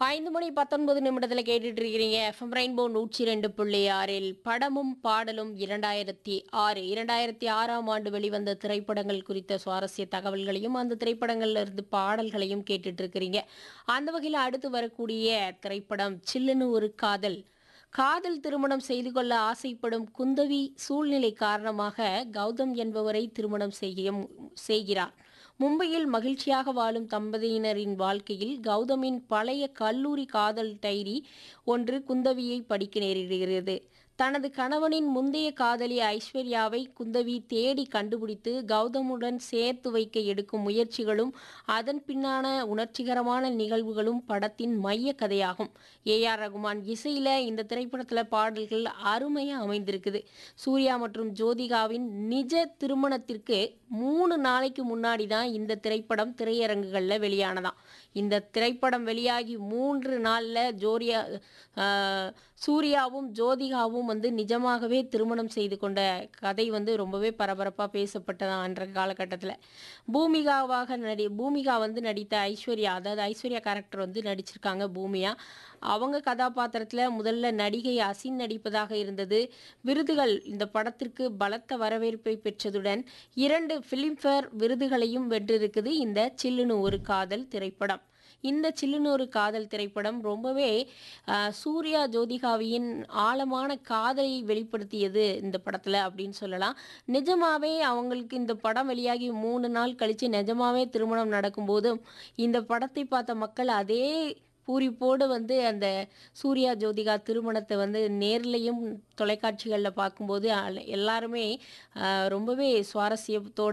ஐந்து மணி பத்தொன்பது நிமிடத்தில் கேட்டுட்டு இருக்கிறீங்க எஃப்எம் ரெயின்போ நூற்றி ரெண்டு புள்ளி ஆறில் படமும் பாடலும் இரண்டாயிரத்தி ஆறு இரண்டாயிரத்தி ஆறாம் ஆண்டு வெளிவந்த திரைப்படங்கள் குறித்த சுவாரஸ்ய தகவல்களையும் அந்த திரைப்படங்கள்ல இருந்து பாடல்களையும் கேட்டுட்டு இருக்கிறீங்க அந்த வகையில் அடுத்து வரக்கூடிய திரைப்படம் சில்லுன்னு ஒரு காதல் காதல் திருமணம் செய்து கொள்ள ஆசைப்படும் குந்தவி சூழ்நிலை காரணமாக கௌதம் என்பவரை திருமணம் செய்ய செய்கிறார் மும்பையில் மகிழ்ச்சியாக வாழும் தம்பதியினரின் வாழ்க்கையில் கௌதமின் பழைய கல்லூரி காதல் டைரி ஒன்று குந்தவியை படிக்க நேரிடுகிறது தனது கணவனின் முந்தைய காதலி ஐஸ்வர்யாவை குந்தவி தேடி கண்டுபிடித்து கௌதமுடன் சேர்த்து வைக்க எடுக்கும் முயற்சிகளும் அதன் பின்னான உணர்ச்சிகரமான நிகழ்வுகளும் படத்தின் மைய கதையாகும் ஏ ஆர் ரகுமான் இசையில இந்த திரைப்படத்துல பாடல்கள் அருமையா அமைந்திருக்குது சூர்யா மற்றும் ஜோதிகாவின் நிஜ திருமணத்திற்கு மூணு நாளைக்கு முன்னாடி தான் இந்த திரைப்படம் திரையரங்குகள்ல வெளியானதாம் இந்த திரைப்படம் வெளியாகி மூன்று நாள்ல ஜோரியா ஆஹ், சூர்யாவும் ஜோதிகாவும் வந்து நிஜமாகவே திருமணம் செய்து கொண்ட கதை வந்து ரொம்பவே பரபரப்பா பேசப்பட்டதான் அன்ற காலகட்டத்தில் பூமிகாவாக நடி பூமிகா வந்து நடித்த ஐஸ்வர்யா அதாவது ஐஸ்வர்யா கேரக்டர் வந்து நடிச்சிருக்காங்க பூமியா அவங்க கதாபாத்திரத்தில் முதல்ல நடிகை அசின் நடிப்பதாக இருந்தது விருதுகள் இந்த படத்திற்கு பலத்த வரவேற்பை பெற்றதுடன் இரண்டு ஃபிலிம்ஃபேர் விருதுகளையும் வென்றிருக்குது இந்த சில்லுன்னு ஒரு காதல் திரைப்படம் இந்த சில்லுன்னு ஒரு காதல் திரைப்படம் ரொம்பவே ஆஹ், சூர்யா ஜோதிகாவின் ஆழமான காதலை வெளிப்படுத்தியது இந்த படத்தில் அப்படின்னு சொல்லலாம் நிஜமாவே அவங்களுக்கு இந்த படம் வெளியாகி மூணு நாள் கழித்து நிஜமாவே திருமணம் நடக்கும்போதும் இந்த படத்தை பார்த்த மக்கள் அதே பூரிப்போடு வந்து அந்த சூர்யா ஜோதிகா திருமணத்தை வந்து நேர்லையும் தொலைக்காட்சிகளில் பார்க்கும்போது அல- எல்லாருமே ஆஹ், ரொம்பவே சுவாரஸ்யத்தோட